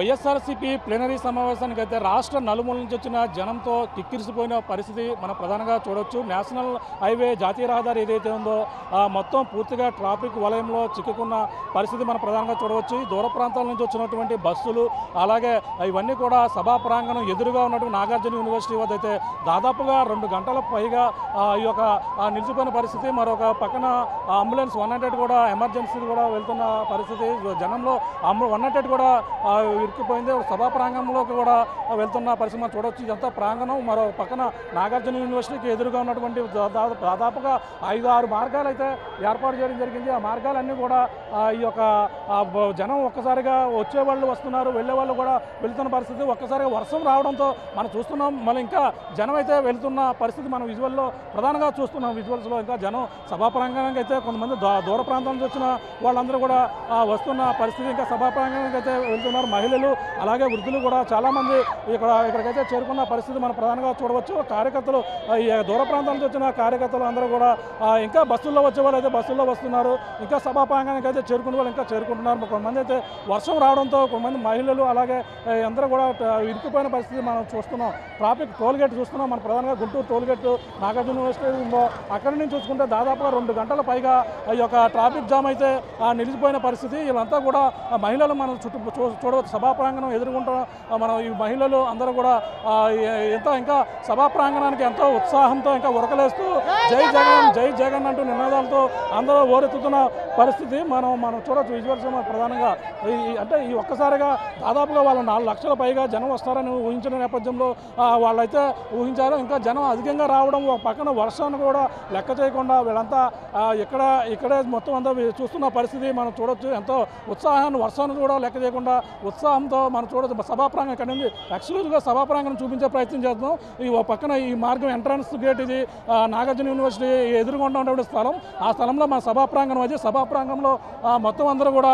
YSRCP plenary సమావేశానికి అయితే రాష్ట్ర నలుమూల నుంచి వచ్చిన జనంతో కిక్కిరిసిపోయిన పరిస్థితి మనం ప్రధానంగా చూడొచ్చు నేషనల్ హైవే జాతీయ రహదారి ఏదైతే ఉందో ఆ మొత్తం పూర్తిగా ట్రాఫిక్ వలయంలో చిక్కుకున్న పరిస్థితి మనం ప్రధానంగా చూడవచ్చు ఈ దూర ప్రాంతాల నుంచి వచ్చినటువంటి బస్సులు అలాగే ఇవన్నీ కూడా సభా ప్రాంగణం ఎదురుగా ఉన్నటువంటి నాగార్జున యూనివర్సిటీ వద్ద అయితే దాదాపుగా రెండు గంటల పైగా ఆ, ఈ యొక్క ఆ, నిలిచిపోయిన పరిస్థితి మరొక పక్కన ఆ అంబులెన్స్ వన్ హండ్రెడ్ కూడా ఎమర్జెన్సీ కూడా వెళ్తున్న పరిస్థితి జనంలో వన్ హండ్రెడ్ కూడా ఆ, ఇరుక్కుపోయింది సభా ప్రాంగణంలోకి కూడా వెళ్తున్న పరిస్థితి మనం చూడవచ్చు ఇదంతా ప్రాంగణం మరో పక్కన నాగార్జున యూనివర్సిటీకి ఎదురుగా ఉన్నటువంటి దా- దాదాపుగా ఐదు ఆరు మార్గాలు అయితే ఏర్పాటు చేయడం జరిగింది ఆ మార్గాలన్నీ కూడా ఆ, ఈ యొక్క ఆ, బ- జనం ఒక్కసారిగా వచ్చే వాళ్ళు వస్తున్నారు వెళ్ళే వాళ్ళు కూడా వెళ్తున్న పరిస్థితి ఒక్కసారిగా వర్షం రావడంతో మనం చూస్తున్నాం మళ్ళీ ఇంకా జనం అయితే వెళ్తున్న పరిస్థితి మనం విజువల్లో ప్రధానంగా చూస్తున్నాం విజువల్స్లో ఇంకా జనం సభా ప్రాంగణానికి అయితే కొంతమంది దా- దూర ప్రాంతం నుంచి వచ్చిన వాళ్ళందరూ కూడా ఆ, వస్తున్న పరిస్థితి ఇంకా సభా ప్రాంగణానికి అయితే వెళ్తున్నారు మహిళలు అలాగే వృద్ధులు కూడా చాలామంది ఇక్కడ ఇక్కడికైతే చేరుకున్న పరిస్థితి మనం ప్రధానంగా చూడవచ్చు కార్యకర్తలు ఆ, ఈ దూర ప్రాంతాల నుంచి వచ్చిన కార్యకర్తలు అందరూ కూడా ఆ, ఇంకా బస్సుల్లో వచ్చే వాళ్ళు అయితే బస్సుల్లో వస్తున్నారు ఇంకా సభా ప్రాంగణానికి అయితే చేరుకునే వాళ్ళు ఇంకా చేరుకుంటున్నారు కొంతమంది అయితే వర్షం రావడంతో కొంతమంది మహిళలు అలాగే ఆ, అందరూ కూడా ఆ, ఇరుక్కుపోయిన పరిస్థితి మనం చూస్తున్నాం ట్రాఫిక్ టోల్ గేట్ చూస్తున్నాం మన ప్రధానంగా Guntur toll gate Nagarjuna university ఉందో అక్కడి నుంచి చూసుకుంటే దాదాపుగా రెండు గంటల పైగా ఈ యొక్క ట్రాఫిక్ జామ్ అయితే ఆ, నిలిచిపోయిన పరిస్థితి వీళ్ళంతా కూడా ఆ, మహిళలు మనం చుట్టూ చూ- చూడవచ్చు సభా ప్రాంగణం ఎదుర్కొంటూ మనం ఈ మహిళలు అందరూ కూడా ఆ, ఎ- ఎంత ఇంకా సభా ప్రాంగణానికి ఎంతో ఉత్సాహంతో ఇంకా ఉరకలేస్తూ జై జగన్ జై జగన్ అంటూ నినాదాలతో అందరూ ఓరెత్తుతున్న పరిస్థితి మనం మనం చూడొచ్చు విజువల్స్ మన ప్రధానంగా ఈ- ఈ- అంటే ఈ ఒక్కసారిగా దాదాపుగా వాళ్ళు నాలుగు లక్షల పైగా జనం వస్తారని ఊహించిన నేపథ్యంలో ఆ, వాళ్ళైతే ఊహించారు ఇంకా జనం అధికంగా రావడం ఒక పక్కన వర్షాన్ని కూడా లెక్క చేయకుండా వీళ్ళంతా ఆ, ఇక్కడ ఇక్కడే మొత్తం అంతా వీ- చూస్తున్న పరిస్థితి మనం చూడొచ్చు ఎంతో ఉత్సాహాన్ని వర్షాన్ని కూడా లెక్క చేయకుండా ఉత్సాహంతో మనం చూడొచ్చు సభా ప్రాంగణం ఇక్కడ నుంచి ఎక్స్క్లూజివ్గా సభా ప్రాంగణం చూపించే ప్రయత్నం చేద్దాం ఈ ఓ పక్కన ఈ మార్గం ఎంట్రన్స్ గేట్ ఇది ఆ, నాగార్జున యూనివర్సిటీ ఎదురుగుండా ఉన్నటువంటి స్థలం ఆ స్థలంలో మన సభా ప్రాంగణం అది సభా ప్రాంగణంలో ఆ, మొత్తం అందరూ కూడా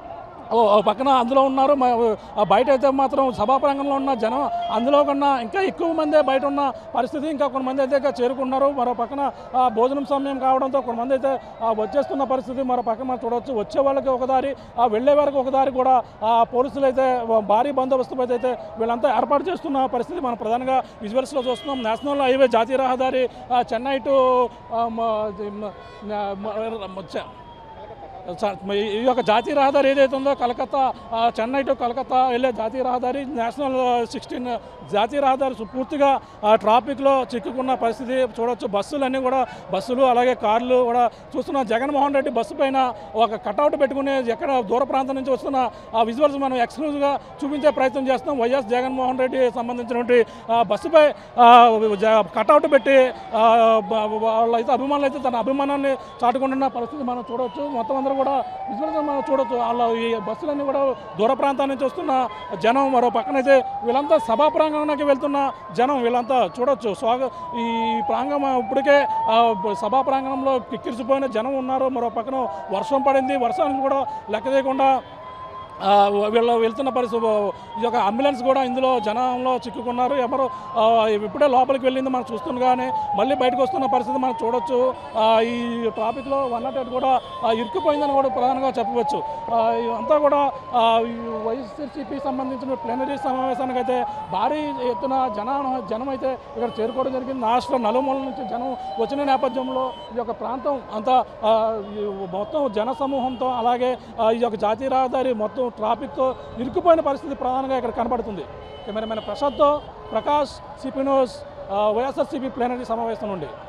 ఓ ఓ పక్కన అందులో ఉన్నారు మ- ఆ బయట అయితే మాత్రం సభా ప్రాంగణంలో ఉన్న జనం అందులో కన్నా ఇంకా ఎక్కువ మందే బయట ఉన్న పరిస్థితి ఇంకా కొంతమంది అయితే ఇంకా చేరుకున్నారు మరో పక్కన ఆ, భోజనం సమయం కావడంతో కొంతమంది అయితే ఆ, వచ్చేస్తున్న పరిస్థితి మరో పక్కన మనం చూడవచ్చు వచ్చే వాళ్ళకి ఒక దారి ఆ, వెళ్ళే వారికి ఒక దారి కూడా ఆ, పోలీసులు అయితే భారీ బందోబస్తు అయితే అయితే వీళ్ళంతా ఏర్పాటు చేస్తున్న పరిస్థితి మనం ప్రధానంగా విజువల్స్లో చూస్తున్నాం నేషనల్ హైవే జాతీయ రహదారి ఆ, చెన్నై టు ఆ, మ- ఇది మ- మ- మ- చ- స- ఈ యొక్క జాతీయ రహదారి ఏదైతే ఉందో కలకత్తా ఆ, చెన్నై టు కలకత్తా వెళ్ళే జాతీయ రహదారి నేషనల్ సిక్స్టీన్ జాతీయ రహదారి సు- పూర్తిగా ఆ, ట్రాఫిక్లో చిక్కుకున్న పరిస్థితి చూడొచ్చు బస్సులన్నీ కూడా బస్సులు అలాగే కార్లు కూడా చూస్తున్న జగన్మోహన్ రెడ్డి బస్సు పైన ఒక కటౌట్ పెట్టుకుని ఎక్కడ దూర ప్రాంతం నుంచి వస్తున్న ఆ విజువల్స్ మనం ఎక్స్క్లూజివ్గా చూపించే ప్రయత్నం చేస్తున్నాం వైఎస్ జగన్మోహన్ రెడ్డి సంబంధించినటువంటి ఆ, బస్సుపై ఆ, జ- కటౌట్ పెట్టి ఆ, బ- వాళ్ళైతే అభిమానులు అయితే తన అభిమానాన్ని చాటుకుంటున్న పరిస్థితి మనం చూడవచ్చు మొత్తం అందరూ కూడా విజువల్స్ మనం చూడొచ్చు వాళ్ళ ఈ బస్సులన్నీ కూడా దూర ప్రాంతాల నుంచి వస్తున్న జనం మరో పక్కనైతే వీళ్ళంతా సభా ప్రాంగణానికి వెళ్తున్న జనం వీళ్ళంతా చూడొచ్చు స్వాగ ఈ ప్రాంగణం ఇప్పటికే ఆ, సభా ప్రాంగణంలో కిక్కిరిసిపోయిన జనం ఉన్నారు మరో పక్కన వర్షం పడింది వర్షానికి కూడా లెక్క చేయకుండా ఆ, వీళ్ళు వెళ్తున్న పరిస్థితి ఈ యొక్క అంబులెన్స్ కూడా ఇందులో జనంలో చిక్కుకున్నారు ఎవరు ఆ, ఇప్పుడే లోపలికి వెళ్ళింది మనం చూస్తుండగానే మళ్ళీ బయటకు వస్తున్న పరిస్థితి మనం చూడొచ్చు ఆ, ఈ ట్రాఫిక్లో వన్ నాట్ ఎయిట్ కూడా ఆ, ఇరుక్కుపోయిందని కూడా ప్రధానంగా చెప్పవచ్చు ఆ, ఇదంతా కూడా ఆ, ఈ వైఎస్ఆర్సీపీ సంబంధించిన ప్లీనరీ సమావేశానికి అయితే భారీ ఎత్తున జన జనం అయితే ఇక్కడ చేరుకోవడం జరిగింది రాష్ట్ర నలుమూల నుంచి జనం వచ్చిన నేపథ్యంలో ఈ యొక్క ప్రాంతం అంతా ఆ, ఈ మొత్తం జన సమూహంతో అలాగే ఆ, ఈ యొక్క జాతీయ రహదారి మొత్తం ట్రాఫిక్తో ఇరుక్కుపోయిన పరిస్థితి ప్రధానంగా ఇక్కడ కనబడుతుంది కెమెరామెన్ ప్రసాద్తో Prakash C P news YSRCP plenary సమావేశం నుండి